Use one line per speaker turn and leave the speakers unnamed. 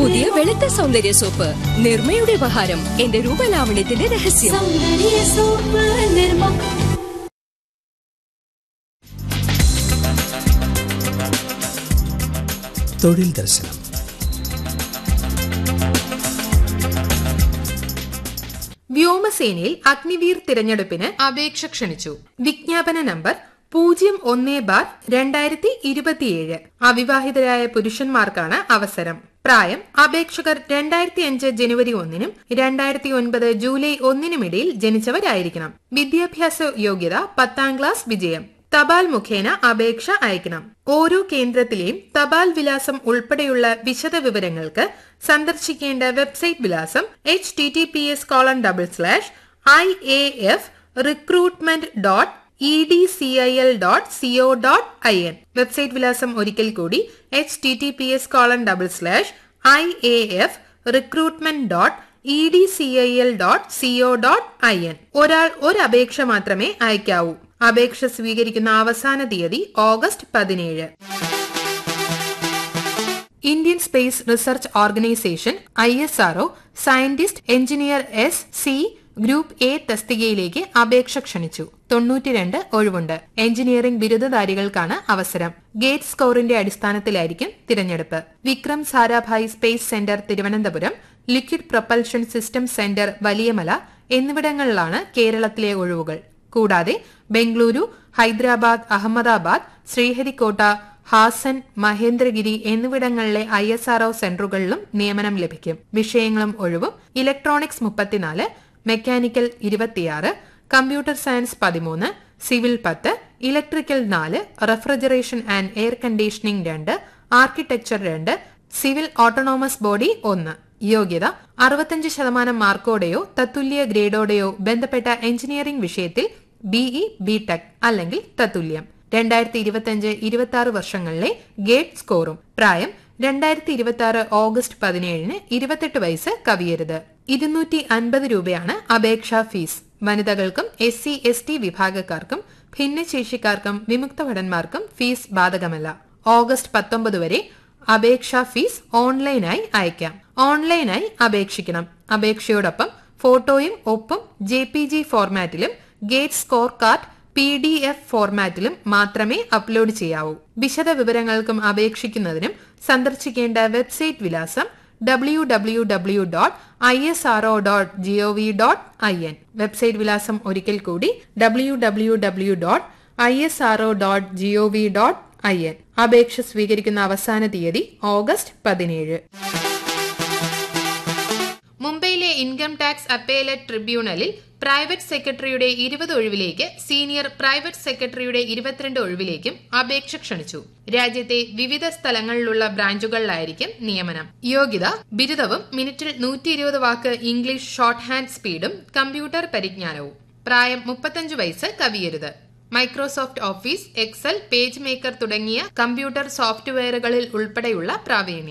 പുതിയ വെളുത്ത സൗന്ദര്യ സോപ്പ് നിർമ്മയുടെ ഉപഹാരം എന്റെ രൂപലാവണ്യത്തിന്റെ രഹസ്യം
സൗന്ദര്യ സോപ്പ് നിർമ്മ
തൊഴിൽ ദർശനം
വ്യോമസേനയിൽ അഗ്നിവീർ തിരഞ്ഞെടുപ്പിന് അപേക്ഷ ക്ഷണിച്ചു വിജ്ഞാപന നമ്പർ പൂജ്യം ഒന്ന് ബാർ രണ്ടായിരത്തി ഇരുപത്തിയേഴ് അവിവാഹിതരായ പുരുഷന്മാർക്കാണ് അവസരം പ്രായം അപേക്ഷകർ രണ്ടായിരത്തി അഞ്ച് ജനുവരി ഒന്നിനും രണ്ടായിരത്തി ഒൻപത് ജൂലൈ ഒന്നിനുമിടയിൽ ജനിച്ചവരായിരിക്കണം വിദ്യാഭ്യാസ യോഗ്യത പത്താം ക്ലാസ് വിജയം തപാൽ മുഖേന അപേക്ഷ അയക്കണം ഓരോ കേന്ദ്രത്തിലെയും തപാൽ വിലാസം ഉൾപ്പെടെയുള്ള വിശദ വിവരങ്ങൾക്ക് സന്ദർശിക്കേണ്ട വെബ്സൈറ്റ് വിലാസം H T T P S colon double slash I A F recruitment dot E D C I L dot C O dot I N website വിലാസം ഒരിക്കൽ കൂടി H T T P S colon double slash I A F recruitment dot E D C I L dot C O dot I N ഒരാൾ ഒരു അപേക്ഷ മാത്രമേ അയക്കാവൂ അപേക്ഷ സ്വീകരിക്കുന്ന അവസാന തീയതി ഓഗസ്റ്റ് പതിനേഴ് Indian space research organisation I S R O scientist engineer S C group A തസ്തികയിലേക്ക് അപേക്ഷ ക്ഷണിച്ചു തൊണ്ണൂറ്റിരണ്ട് ഒഴിവുണ്ട് എഞ്ചിനീയറിംഗ് ബിരുദധാരികൾക്കാണ് അവസരം ഗേറ്റ് സ്കോറിന്റെ അടിസ്ഥാനത്തിലായിരിക്കും തിരഞ്ഞെടുപ്പ് Vikram Sarabhai space centre Thiruvananthapuram liquid propulsion system centre Valiyamala എന്നിവിടങ്ങളിലാണ് കേരളത്തിലെ ഒഴിവുകൾ കൂടാതെ ബംഗളൂരു ഹൈദരാബാദ് അഹമ്മദാബാദ് ശ്രീഹരിക്കോട്ട ഹാസൻ മഹേന്ദ്രഗിരി എന്നിവിടങ്ങളിലെ ഐ എസ് ആർഒ സെന്ററുകളിലും നിയമനം ലഭിക്കും വിഷയങ്ങളും ഒഴിവും ഇലക്ട്രോണിക്സ് മുപ്പത്തിനാല് മെക്കാനിക്കൽ ഇരുപത്തിയാറ് കമ്പ്യൂട്ടർ സയൻസ് പതിമൂന്ന് സിവിൽ പത്ത് ഇലക്ട്രിക്കൽ നാല് റെഫ്രിജറേഷൻ ആൻഡ് എയർ കണ്ടീഷനിംഗ് രണ്ട് ആർക്കിടെക്ചർ രണ്ട് സിവിൽ ഓട്ടോണോമസ് ബോഡി ഒന്ന് യോഗ്യത അറുപത്തഞ്ച് ശതമാനം മാർക്കോടെയോ തത്തുല്യ ഗ്രേഡോടെയോ ബന്ധപ്പെട്ട എഞ്ചിനീയറിംഗ് വിഷയത്തിൽ ബിഇ ബിടെക് അല്ലെങ്കിൽ തത്തുല്യം രണ്ടായിരത്തി ഇരുപത്തിയഞ്ച് ഇരുപത്തി ആറ് വർഷങ്ങളിലെ ഗേറ്റ് സ്കോറും പ്രായം രണ്ടായിരത്തി ഇരുപത്തി ആറ് ഓഗസ്റ്റ് പതിനേഴിന് ഇരുപത്തെട്ട് വയസ്സ് കവിയരുത് ഇരുന്നൂറ്റി അൻപത് രൂപയാണ് അപേക്ഷാ ഫീസ് വനിതകൾക്കും എസ് സി എസ് ടി വിഭാഗക്കാർക്കും ഭിന്നശേഷിക്കാർക്കും വിമുക്ത ഭടന്മാർക്കും ഫീസ് ബാധകമല്ല ഓഗസ്റ്റ് പത്തൊമ്പത് വരെ അപേക്ഷാ ഫീസ് ഓൺലൈനായി അയക്കാം ഓൺലൈനായി അപേക്ഷിക്കണം അപേക്ഷയോടൊപ്പം ഫോട്ടോയും ഒപ്പും ജെ പി ജി ഫോർമാറ്റിലും GATE score card P D F ഫോർമാറ്റിലും മാത്രമേ അപ്ലോഡ് ചെയ്യാവൂ വിശദ വിവരങ്ങൾക്കും അപേക്ഷിക്കുന്നതിനും സന്ദർശിക്കേണ്ട വെബ്സൈറ്റ് വിലാസം W W W dot I S R O dot G O V dot I N website വിലാസം ഒരിക്കൽ കൂടി W W W dot I S R O dot G O V dot I N അപേക്ഷ സ്വീകരിക്കുന്ന അവസാന തീയതി August പതിനേഴ് മുംബൈയിലെ income tax appellate ട്രിബ്യൂണലിൽ private സെക്രട്ടറിയുടെ ഇരുപത് ഒഴിവിലേക്ക് സീനിയർ പ്രൈവറ്റ് സെക്രട്ടറിയുടെ ഇരുപത്തിരണ്ട് ഒഴിവിലേക്കും അപേക്ഷ ക്ഷണിച്ചു രാജ്യത്തെ വിവിധ സ്ഥലങ്ങളിലുള്ള ബ്രാഞ്ചുകളിലായിരിക്കും നിയമനം യോഗ്യത ബിരുദവും മിനിറ്റിൽ നൂറ്റി ഇരുപത് വാക്ക് ഇംഗ്ലീഷ് ഷോർട്ട് ഹാൻഡ് സ്പീഡും കമ്പ്യൂട്ടർ പരിജ്ഞാനവും പ്രായം മുപ്പത്തഞ്ച് വയസ്സ് കവിയരുത് Microsoft office Excel PageMaker തുടങ്ങിയ കമ്പ്യൂട്ടർ സോഫ്റ്റ്വെയറുകളിൽ ഉൾപ്പെടെയുള്ള പ്രാവീണ്യം